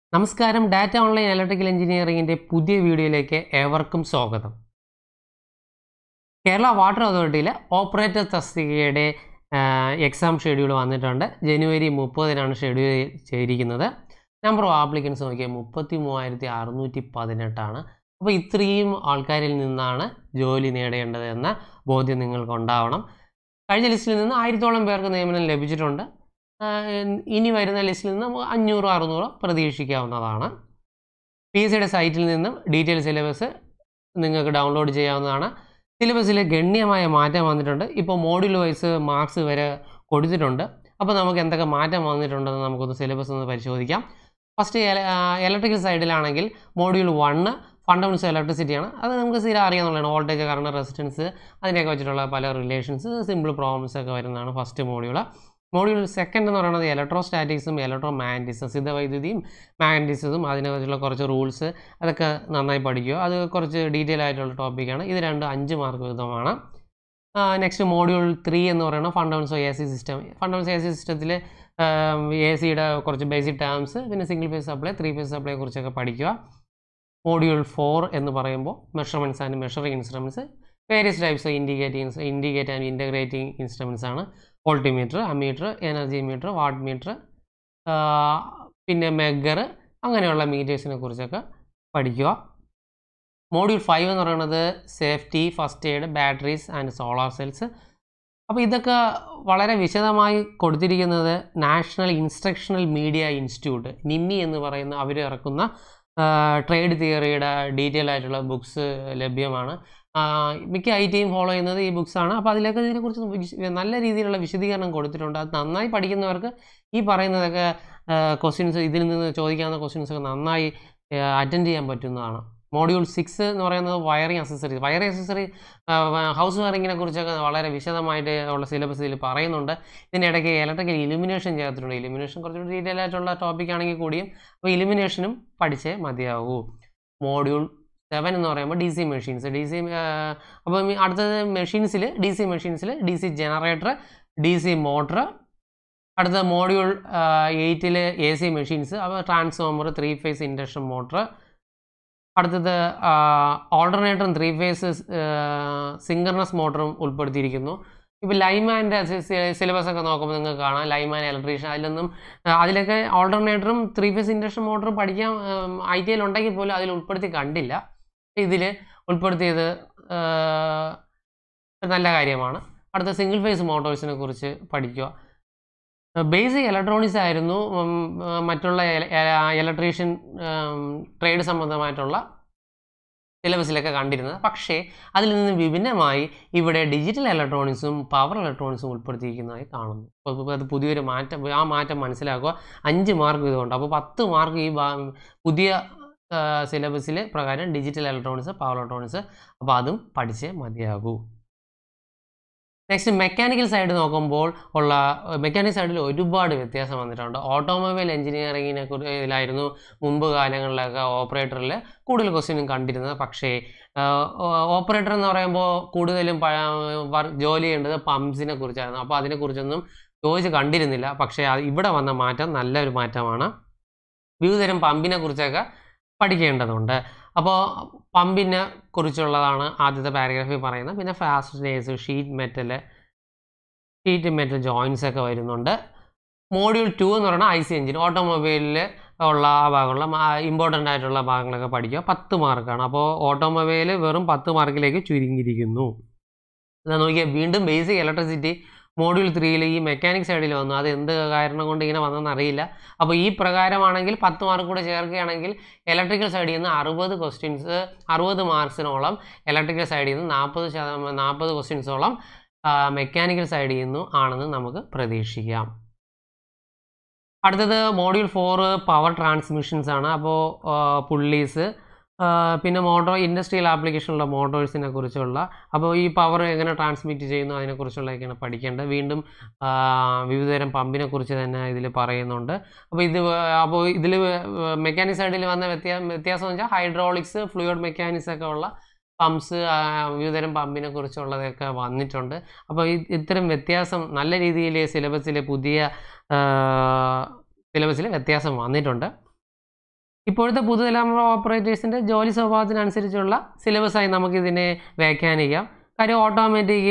നമസ്കാരം data online electrical എഞ്ചിനീയറിംഗിൻ്റെ പുതിയ വീഡിയോയിലേക്ക് ഏവർക്കും സ്വാഗതം കേരള വാട്ടർ അതോറിറ്റിയിലെ ഓപ്പറേറ്റർ തസ്തികയുടെ എക്സാം ഷെഡ്യൂൾ വന്നിട്ടുണ്ട് ജനുവരി മുപ്പതിനാണ് ഷെഡ്യൂൾ ചെയ്തിരിക്കുന്നത് നമ്പർ ഓഫ് ആപ്ലിക്കൻസ് നോക്കിയാൽ മുപ്പത്തി മൂവായിരത്തി അറുന്നൂറ്റി പതിനെട്ടാണ് അപ്പോൾ ഇത്രയും ആൾക്കാരിൽ നിന്നാണ് ജോലി നേടേണ്ടത് എന്ന ബോധ്യം നിങ്ങൾക്ക് ഉണ്ടാവണം കഴിഞ്ഞ ലിസ്റ്റിൽ നിന്ന് ആയിരത്തോളം പേർക്ക് നിയമനം ലഭിച്ചിട്ടുണ്ട് ഇനി വരുന്ന ലിസ്റ്റിൽ നിന്ന് അഞ്ഞൂറോ അറുന്നൂറോ പ്രതീക്ഷിക്കാവുന്നതാണ് പി എസ് സിയുടെ സൈറ്റിൽ നിന്നും ഡീറ്റെയിൽ സിലബസ് നിങ്ങൾക്ക് ഡൗൺലോഡ് ചെയ്യാവുന്നതാണ് സിലബസിൽ ഗണ്യമായ മാറ്റം വന്നിട്ടുണ്ട് ഇപ്പോൾ മോഡ്യൂൾ വൈസ് മാർക്സ് വരെ കൊടുത്തിട്ടുണ്ട് അപ്പോൾ നമുക്ക് എന്തൊക്കെ മാറ്റം വന്നിട്ടുണ്ടെന്ന് നമുക്കൊന്ന് സിലബസ് ഒന്ന് പരിശോധിക്കാം ഫസ്റ്റ് ഇലക്ട്രിക്കൽ സൈഡിലാണെങ്കിൽ മോഡ്യൂൾ വണ്ണ് ഫണ്ടമെൻറ്റ്സ് ഇലക്ട്രിസിറ്റിയാണ് അത് നമുക്ക് സ്ഥിരം അറിയാവുന്നതാണ് വോൾട്ടേജ് കറണ്ട് റെസിസ്റ്റൻസ് അതിനെയൊക്കെ വെച്ചിട്ടുള്ള പല റിലേഷൻസ് സിമ്പിൾ പ്രോബ്ലംസ് ഒക്കെ വരുന്നതാണ് ഫസ്റ്റ് മോഡ്യൂൾ മോഡ്യൂൾ സെക്കൻഡ് എന്ന് പറയുന്നത് ഇലക്ട്രോസ്റ്റാറ്റിക്സും ഇലക്ട്രോ മാഗ്നറ്റിക്സും സിദ്ധവൈദ്യുതിയും മാഗ്നറ്റിക്സും അതിനെ വെച്ചുള്ള കുറച്ച് റൂൾസ് അതൊക്കെ നന്നായി പഠിക്കുക അത് കുറച്ച് ഡീറ്റെയിൽ ആയിട്ടുള്ള ടോപ്പിക്കാണ് ഇത് രണ്ടും അഞ്ച് മാർക്ക് വീതമാണ് നെക്സ്റ്റ് മോഡ്യൂൾ ത്രീ എന്ന് പറയുന്നത് fundamentals A C system fundamentals A C സിസ്റ്റത്തിൽ എ സിയുടെ കുറച്ച് ബേസിക് ടേംസ് പിന്നെ single phase supply three phase സപ്ലൈയെ കുറിച്ചൊക്കെ പഠിക്കുക മോഡ്യൂൾ ഫോർ എന്ന് പറയുമ്പോൾ measurements and measuring instruments various types indicating indicate and integrating instruments ആണ് voltmeter ammeter energy meter watt meter പിന്നെ മെഗർ അങ്ങനെയുള്ള മീറ്റേഴ്സിനെ കുറിച്ചൊക്കെ പഠിക്കുക മോഡ്യൂൾ ഫൈവ് എന്ന് പറയുന്നത് safety first aid batteries and solar cells അപ്പോൾ ഇതൊക്കെ വളരെ വിശദമായി കൊടുത്തിരിക്കുന്നത് national instructional media institute NIMI എന്ന് പറയുന്ന അവർ ഇറക്കുന്ന ട്രേഡ് തിയറിയുടെ ഡീറ്റെയിൽ ആയിട്ടുള്ള ബുക്സ് ലഭ്യമാണ് മിക്ക ഐ ടിയും ഫോളോ ചെയ്യുന്നത് ഈ ബുക്സാണ് അപ്പോൾ അതിലൊക്കെ ഇതിനെക്കുറിച്ച് നല്ല രീതിയിലുള്ള വിശദീകരണം കൊടുത്തിട്ടുണ്ട് അത് നന്നായി പഠിക്കുന്നവർക്ക് ഈ പറയുന്നതൊക്കെ ക്വസ്റ്റ്യൻസ് ഇതിൽ നിന്ന് ചോദിക്കാവുന്ന ക്വസ്റ്റ്യൻസ് ഒക്കെ നന്നായി അറ്റൻഡ് ചെയ്യാൻ പറ്റുന്നതാണ് മോഡ്യൂൾ സിക്സ് എന്ന് പറയുന്നത് wiring accessory wiring accessory house വയറിങ്ങിനെ കുറിച്ചൊക്കെ വളരെ വിശദമായിട്ട് ഉള്ള സിലബസ് ഇതിൽ പറയുന്നുണ്ട് ഇതിനിടയ്ക്ക് ഇലക്ട്രിക്കൽ ഇലിമിനേഷൻ ചേർത്തിട്ടുണ്ട് ഇലിമിനേഷൻ കുറച്ചുകൂടി ഡീറ്റെയിൽ ആയിട്ടുള്ള ടോപ്പിക് ആണെങ്കിൽ കൂടിയും അപ്പോൾ ഇലിമിനേഷനും പഠിച്ചേ മതിയാവൂ മോഡ്യൂൾ സെവൻ എന്ന് പറയുമ്പോൾ D C machines D C അപ്പോൾ അടുത്തത് മെഷീൻസിൽ ഡി സി മെഷീൻസിൽ D C generator D C motor അടുത്ത മോഡ്യൂൾ എയ്റ്റിൽ എ സി മെഷീൻസ് അപ്പോൾ transformer three phase induction motor അടുത്തത് ഓൾട്ടർനേറ്ററും ത്രീ ഫേസ് സിംഗർണസ് മോട്ടറും ഉൾപ്പെടുത്തിയിരിക്കുന്നു ഇപ്പോൾ ലൈമാൻ്റെ സിലബസ് ഒക്കെ നോക്കുമ്പോൾ നിങ്ങൾക്ക് കാണാം ലൈമാൻ ഇലക്ട്രീഷ്യൻ അതിലൊന്നും അതിലൊക്കെ ഓൾട്ടർനേറ്ററും ത്രീ ഫേസ് ഇൻഡക്ഷൻ മോട്ടറും പഠിക്കാൻ ഐ ടി ഐയിൽ ഉണ്ടെങ്കിൽ പോലും അതിൽ ഉൾപ്പെടുത്തി കണ്ടില്ല ഇതിൽ ഉൾപ്പെടുത്തിയത് നല്ല കാര്യമാണ് അടുത്ത സിംഗിൾ ഫേസ് മോട്ടോഴ്സിനെ കുറിച്ച് പഠിക്കുക ബേസിക് ഇലക്ട്രോണിക്സ് ആയിരുന്നു മറ്റുള്ള ഇലക്ട്രീഷ്യൻ ട്രേഡ് സംബന്ധമായിട്ടുള്ള സിലബസിലൊക്കെ കണ്ടിരുന്നത് പക്ഷേ അതിൽ നിന്ന് വിഭിന്നമായി ഇവിടെ ഡിജിറ്റൽ ഇലക്ട്രോണിക്സും പവർ ഇലക്ട്രോണിക്സും ഉൾപ്പെടുത്തിയിരിക്കുന്നതായി കാണുന്നു അപ്പോൾ അത് പുതിയൊരു മാറ്റം ആ മാറ്റം മനസ്സിലാക്കുക അഞ്ച് മാർക്ക് ഇതുകൊണ്ട് അപ്പോൾ പത്ത് മാർക്ക് ഈ പുതിയ സിലബസിൽ പ്രകാരം ഡിജിറ്റൽ ഇലക്ട്രോണിക്സ് പവർ ഇലക്ട്രോണിക്സ് അപ്പോൾ അതും പഠിച്ചേ മതിയാകൂ നെക്സ്റ്റ് മെക്കാനിക്കൽ സൈഡ് നോക്കുമ്പോൾ ഉള്ള മെക്കാനിക്കൽ സൈഡിൽ ഒരുപാട് വ്യത്യാസം വന്നിട്ടുണ്ട് ഓട്ടോമൊബൈൽ എഞ്ചിനീയറിങ്ങിനെ കുറിച്ചിലായിരുന്നു മുമ്പ് കാലങ്ങളിലൊക്കെ ഓപ്പറേറ്ററിൽ കൂടുതൽ ക്വസ്റ്റ്യനും കണ്ടിരുന്നത് പക്ഷേ ഓപ്പറേറ്റർ എന്ന് പറയുമ്പോൾ കൂടുതലും ജോലി ചെയ്യേണ്ടത് പമ്പ്സിനെ കുറിച്ചായിരുന്നു അപ്പോൾ അതിനെക്കുറിച്ചൊന്നും ചോദിച്ച് കണ്ടിരുന്നില്ല പക്ഷേ ഇവിടെ വന്ന മാറ്റം നല്ലൊരു മാറ്റമാണ് വിവിധതരം പമ്പിനെ കുറിച്ചൊക്കെ പഠിക്കേണ്ടതുണ്ട് അപ്പോൾ പമ്പിനെ കുറിച്ചുള്ളതാണ് ആദ്യത്തെ പാരഗ്രാഫിൽ പറയുന്നത് പിന്നെ fasteners sheet metal sheet metal joints ഒക്കെ വരുന്നുണ്ട് മോഡ്യൂൾ ടു എന്ന് പറയുന്നത് ഐ സി എഞ്ചിൻ ഓട്ടോമൊബൈലിൽ ഉള്ള ആ ഭാഗമുള്ള ഇമ്പോർട്ടൻ്റ് ആയിട്ടുള്ള ഭാഗങ്ങളൊക്കെ പഠിക്കുക പത്ത് മാർക്കാണ് അപ്പോൾ ഓട്ടോമൊബൈൽ വെറും പത്ത് മാർക്കിലേക്ക് ചുരുങ്ങിയിരിക്കുന്നു എന്നാൽ നോക്കിയാൽ വീണ്ടും ബേസിക് ഇലക്ട്രിസിറ്റി മോഡ്യൂൾ ത്രീയിൽ ഈ മെക്കാനിക് സൈഡിൽ വന്നു അത് എന്ത് കാരണം കൊണ്ട് ഇങ്ങനെ വന്നെന്ന് അറിയില്ല അപ്പോൾ ഈ പ്രകാരമാണെങ്കിൽ പത്ത് മാർക്ക് കൂടെ ചേർക്കുകയാണെങ്കിൽ ഇലക്ട്രിക്കൽ സൈഡിൽ നിന്ന് അറുപത് ക്വസ്റ്റ്യൻസ് അറുപത് മാർക്സിനോളം ഇലക്ട്രിക്കൽ സൈഡിൽ നിന്ന് നാൽപ്പത് ശതമാനം നാൽപ്പത് ക്വസ്റ്റ്യൻസോളം മെക്കാനിക്കൽ സൈഡിൽ നിന്നും ആണെന്ന് നമുക്ക് പ്രതീക്ഷിക്കാം അടുത്തത് മോഡ്യൂൾ ഫോർ പവർ ട്രാൻസ്മിഷൻസ് ആണ് അപ്പോൾ പുള്ളീസ് പിന്നെ മോട്ടോർ ഇൻഡസ്ട്രിയൽ ആപ്ലിക്കേഷനുള്ള മോട്ടോഴ്സിനെ കുറിച്ചുള്ള അപ്പോൾ ഈ പവർ എങ്ങനെ ട്രാൻസ്മിറ്റ് ചെയ്യുന്നു അതിനെക്കുറിച്ചുള്ളതൊക്കെയാണ് പഠിക്കേണ്ടത് വീണ്ടും വിവിധതരം പമ്പിനെ കുറിച്ച് തന്നെ ഇതിൽ പറയുന്നുണ്ട് അപ്പോൾ ഇത് അപ്പോൾ ഇതിൽ മെക്കാനിക് സൈഡിൽ വന്ന വ്യത്യാ വ്യത്യാസം എന്ന് വെച്ചാൽ ഹൈഡ്രോളിക്സ് ഫ്ലൂയിഡ് മെക്കാനിക്സ് ഒക്കെ ഉള്ള പമ്പ്സ് വിവിധതരം പമ്പിനെ കുറിച്ചുള്ളതൊക്കെ വന്നിട്ടുണ്ട് അപ്പോൾ ഇത്തരം വ്യത്യാസം നല്ല രീതിയിൽ സിലബസിൽ പുതിയ സിലബസിൽ വ്യത്യാസം വന്നിട്ടുണ്ട് ഇപ്പോഴത്തെ പുതുതലമുറ ഓപ്പറേറ്റേഴ്സിൻ്റെ ജോലി സ്വഭാവത്തിനനുസരിച്ചുള്ള സിലബസായി നമുക്കിതിനെ വ്യാഖ്യാനിക്കാം കാര്യം ഓട്ടോമാറ്റിക്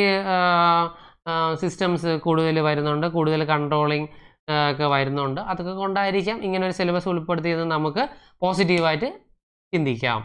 സിസ്റ്റംസ് കൂടുതൽ വരുന്നുണ്ട് കൂടുതൽ കൺട്രോളിങ് ഒക്കെ വരുന്നുണ്ട് അതൊക്കെ കൊണ്ടായിരിക്കാം ഇങ്ങനെ ഒരു സിലബസ് ഉൾപ്പെടുത്തിയത് നമുക്ക് പോസിറ്റീവായിട്ട് ചിന്തിക്കാം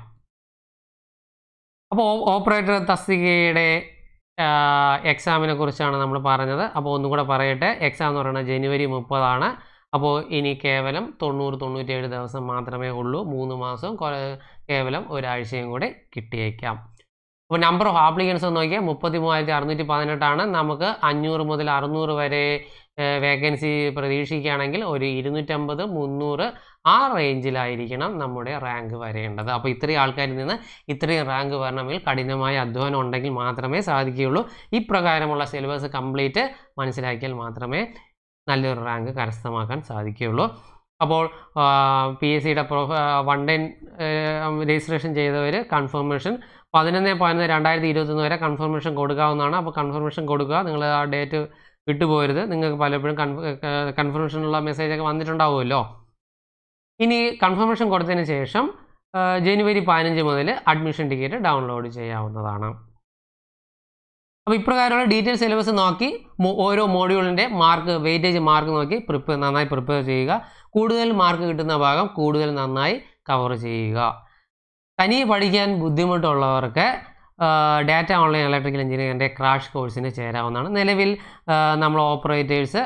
അപ്പോൾ ഓപ്പറേറ്റർ തസ്തികയുടെ എക്സാമിനെ കുറിച്ചാണ് നമ്മൾ പറഞ്ഞത് അപ്പോൾ ഒന്നും കൂടെ പറയട്ടെ എക്സാം എന്ന് പറയുന്നത് ജനുവരി മുപ്പതാണ് അപ്പോൾ ഇനി കേവലം തൊണ്ണൂറ് തൊണ്ണൂറ്റേഴ് ദിവസം മാത്രമേ ഉള്ളൂ മൂന്ന് മാസം കൊ- കേവലം ഒരാഴ്ചയും കൂടെ കിട്ടിയേക്കാം അപ്പോൾ നമ്പർ ഓഫ് ആപ്ലിക്കൻസ് ഒന്ന് നോക്കിയാൽ മുപ്പത്തി മൂവായിരത്തി അറുന്നൂറ്റി പതിനെട്ടാണ് നമുക്ക് അഞ്ഞൂറ് മുതൽ അറുന്നൂറ് വരെ വേക്കൻസി പ്രതീക്ഷിക്കുകയാണെങ്കിൽ ഒരു ഇരുന്നൂറ്റമ്പത് മുന്നൂറ് ആ റേഞ്ചിലായിരിക്കണം നമ്മുടെ റാങ്ക് വരേണ്ടത് അപ്പോൾ ഇത്രയും ആൾക്കാരിൽ നിന്ന് ഇത്രയും റാങ്ക് വരണമെങ്കിൽ കഠിനമായ അധ്വാനം ഉണ്ടെങ്കിൽ മാത്രമേ സാധിക്കുകയുള്ളൂ ഇപ്രകാരമുള്ള സിലബസ് കംപ്ലീറ്റ് മനസ്സിലാക്കിയാൽ മാത്രമേ നല്ലൊരു റാങ്ക് കരസ്ഥമാക്കാൻ സാധിക്കുകയുള്ളൂ അപ്പോൾ പി എസ് സിയുടെ പ്രൊ വൺ ടൈം രജിസ്ട്രേഷൻ ചെയ്തവർ കൺഫർമേഷൻ പതിനൊന്ന് പതിനൊന്ന് രണ്ടായിരത്തി ഇരുപത്തൊന്ന് വരെ കൺഫർമേഷൻ കൊടുക്കാവുന്നതാണ് അപ്പോൾ കൺഫർമേഷൻ കൊടുക്കുക നിങ്ങൾ ആ ഡേറ്റ് വിട്ടുപോകരുത് നിങ്ങൾക്ക് പലപ്പോഴും കൺഫർമേഷനുള്ള മെസ്സേജൊക്കെ വന്നിട്ടുണ്ടാവുമല്ലോ ഇനി കൺഫർമേഷൻ കൊടുത്തതിന് ശേഷം ആ, ജനുവരി പതിനഞ്ച് മുതൽ അഡ്മിഷൻ ടിക്കറ്റ് ഡൗൺലോഡ് ചെയ്യാവുന്നതാണ് അപ്പോൾ ഇപ്രകാരമുള്ള ഡീറ്റെയിൽ സിലബസ് നോക്കി മോ- ഓരോ മോഡ്യൂളിൻ്റെ മാർക്ക് വെയിറ്റേജ് മാർക്ക് നോക്കി പ്രിപ്പയർ നന്നായി പ്രിപ്പയർ ചെയ്യുക കൂടുതൽ മാർക്ക് കിട്ടുന്ന ഭാഗം കൂടുതൽ നന്നായി കവർ ചെയ്യുക തനിയെ പഠിക്കാൻ ബുദ്ധിമുട്ടുള്ളവർക്ക് ഡാറ്റ ഓൺലൈൻ ഇലക്ട്രിക്കൽ എഞ്ചിനീയറിൻ്റെ ക്രാഷ് കോഴ്സിന് ചേരാവുന്നതാണ് നിലവിൽ ആ, നമ്മൾ ഓപ്പറേറ്റേഴ്സ്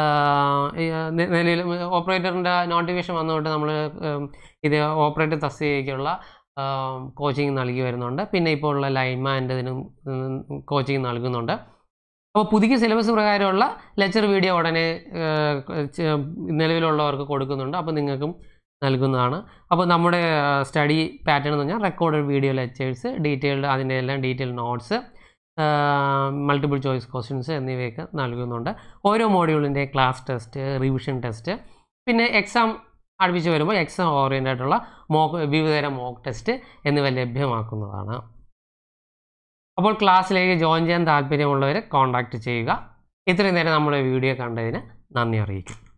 നിലവിൽ ഓപ്പറേറ്ററിൻ്റെ നോട്ടിഫിക്കേഷൻ വന്നുകൊണ്ട് നമ്മൾ ഇത് ഓപ്പറേറ്റർ തസ്തികയ്ക്കുള്ള കോച്ചിങ് നൽകി വരുന്നുണ്ട് പിന്നെ ഇപ്പോൾ ഉള്ള ലൈൻമാൻ്റെ ഇതിനും കോച്ചിങ് നൽകുന്നുണ്ട് അപ്പോൾ പുതിയ സിലബസ് പ്രകാരമുള്ള ലെക്ചർ വീഡിയോ ഉടനെ ആ, ചെ- നിലവിലുള്ളവർക്ക് കൊടുക്കുന്നുണ്ട് അപ്പോൾ നിങ്ങൾക്കും നൽകുന്നതാണ് അപ്പോൾ നമ്മുടെ സ്റ്റഡി പാറ്റേൺ എന്ന് പറഞ്ഞാൽ റെക്കോർഡഡ് വീഡിയോ ലെക്ചേഴ്സ് ഡീറ്റെയിൽഡ് അതിൻ്റെ എല്ലാം detail notes multiple choice questions എന്നിവയൊക്കെ നൽകുന്നുണ്ട് ഓരോ മോഡ്യൂളിൻ്റെ ക്ലാസ് ടെസ്റ്റ് റിവിഷൻ ടെസ്റ്റ് പിന്നെ എക്സാം അടുപ്പിച്ച് വരുമ്പോൾ എക്സാം ഓറിയൻ്റ് ആയിട്ടുള്ള മോക്ക് വിവിധതരം മോക്ക് ടെസ്റ്റ് എന്നിവ ലഭ്യമാക്കുന്നതാണ് അപ്പോൾ ക്ലാസ്സിലേക്ക് ജോയിൻ ചെയ്യാൻ താല്പര്യമുള്ളവർ കോൺടാക്റ്റ് ചെയ്യുക ഇത്രയും നേരം നമ്മുടെ വീഡിയോ കണ്ടതിന് നന്ദി അറിയിക്കും